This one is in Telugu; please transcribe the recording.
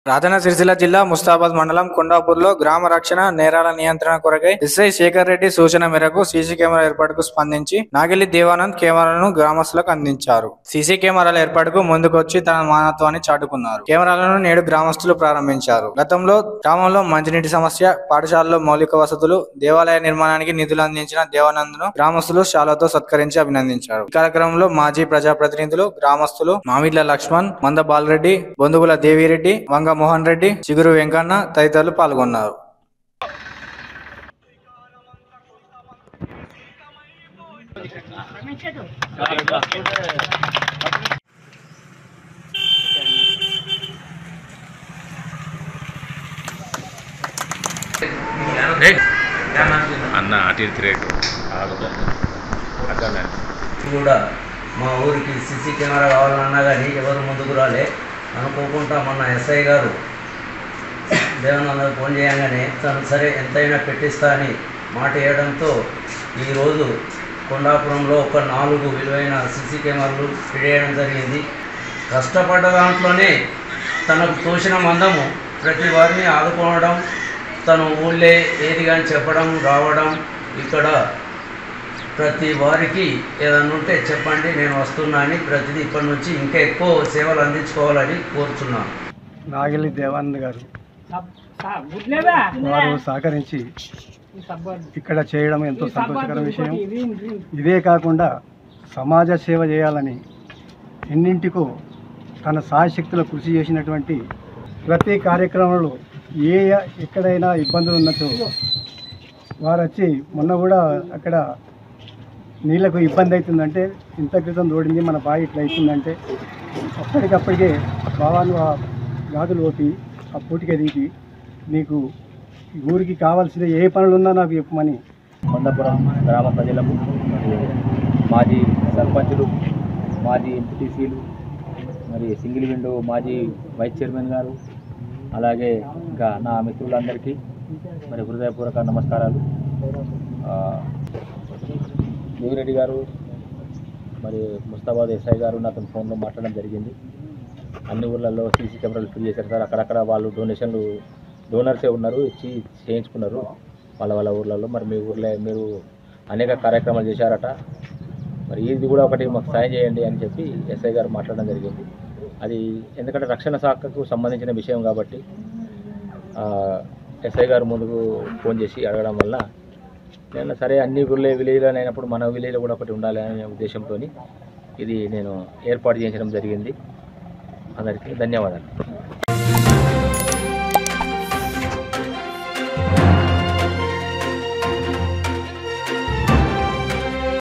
రాజన్న సిరిసిల్ల జిల్లా ముస్తాబాద్ మండలం కొండాపూర్లో గ్రామ రక్షణ నేరాల నియంత్రణ కొరకై ఎస్ఐ శేఖర్ రెడ్డి సూచన మేరకు సీసీ కెమెరా ఏర్పాటుకు స్పందించి నాగిలి దేవానంద్ కెమెరాలను గ్రామస్తులకు అందించారు సీసీ కెమెరాల ఏర్పాటుకు ముందుకొచ్చి తన మానత్వాన్ని చాటుకున్నారు కెమెరాలను నేడు గ్రామస్తులు ప్రారంభించారు గతంలో గ్రామంలో మంచినీటి సమస్య పాఠశాలలో మౌలిక వసతులు దేవాలయ నిర్మాణానికి నిధులు అందించిన దేవానంద్ను గ్రామస్తులు శాలతో సత్కరించి అభినందించారు ఈ కార్యక్రమంలో మాజీ ప్రజాప్రతినిధులు గ్రామస్తులు మామిడ్ల లక్ష్మణ్ మంద బాలరెడ్డి బొందుగుల దేవిరెడ్డి వంగ మోహన్ రెడ్డి చిగురు వెంకన్న తదితరులు పాల్గొన్నారు అన్న అటు ఇటు రేటు అక్కడ కూడా మా ఊరికి సీసీ కెమెరా కావాలన్నా కానీ ఎవరు ముందుకు రాలే అనుకోకుండా మొన్న ఎస్ఐ గారు దేవానందకు ఫోన్ చేయగానే తను సరే ఎంతైనా పెట్టిస్తా అని మాట వేయడంతో ఈరోజు కొండాపురంలో ఒక నాలుగు విలువైన సీసీ కెమెరాలు పెట్టేయడం జరిగింది కష్టపడ్డ దాంట్లోనే తనకు తోచిన మందము ప్రతి వారిని ఆదుకోవడం తను ఊళ్ళే ఏది కానీ చెప్పడం రావడం ఇక్కడ ప్రతి వారికి ఏదన్నా ఉంటే చెప్పండి నేను వస్తున్నా అని ప్రతిదీ ఇప్పటి నుంచి ఇంకా ఎక్కువ సేవలు అందించుకోవాలని కోరుచున్నాను నాగిలి దేవానంద్ గారు వారు సహకరించి ఇక్కడ చేయడం ఎంతో సంతోషకర విషయం ఇదే కాకుండా సమాజ సేవ చేయాలని ఎన్నింటికో తన సాయశక్తుల కృషి చేసినటువంటి ప్రతి కార్యక్రమంలో ఏ ఎక్కడైనా ఇబ్బందులు ఉన్నచో వారు వచ్చి మొన్న కూడా అక్కడ నీళ్ళకు ఇబ్బంది అవుతుందంటే ఇంత క్రితం తోడింది మన బావి ఇట్లా అవుతుందంటే అప్పటికప్పటికే బావాను ఆ గాజులు ఓపి ఆ పూటికి దిగి నీకు ఈ ఊరికి కావాల్సిన ఏ పనులున్నా నాకు చెప్పమని కొండపురం గ్రామ ప్రజలకు మరియు మాజీ సర్పంచులు మాజీ ఎంపీటీసీలు మరి సింగిల్ విండో మాజీ వైస్ చైర్మన్ గారు అలాగే ఇంకా నా మిత్రులందరికీ మరి హృదయపూర్వక నమస్కారాలు ఆ, దేవిరెడ్డి గారు మరి ముస్తాబాద్ ఎస్ఐ గారు నాతో ఫోన్లో మాట్లాడడం జరిగింది అన్ని ఊర్లలో సీసీ కెమెరాలు ఫ్రీ చేశారు సార్ అక్కడక్కడ వాళ్ళు డొనేషన్లు డోనర్సే ఉన్నారు ఇచ్చి చేయించుకున్నారు వాళ్ళ వాళ్ళ ఊర్లలో మరి మీ ఊర్లో మీరు అనేక కార్యక్రమాలు చేశారట మరి ఇది కూడా ఒకటి మాకు సాయం చేయండి అని చెప్పి ఎస్ఐ గారు మాట్లాడడం జరిగింది అది ఎందుకంటే రక్షణ శాఖకు సంబంధించిన విషయం కాబట్టి ఆ, ఎస్ఐ గారు ముందుకు ఫోన్ చేసి అడగడం వల్ల నేను సరే అన్ని ఊళ్ళే విలేజ్లో అయినప్పుడు మన విలేజ్లో కూడా ఒకటి ఉండాలి అనే ఉద్దేశంతో ఇది నేను ఏర్పాటు చేయించడం జరిగింది అందరికీ ధన్యవాదాలు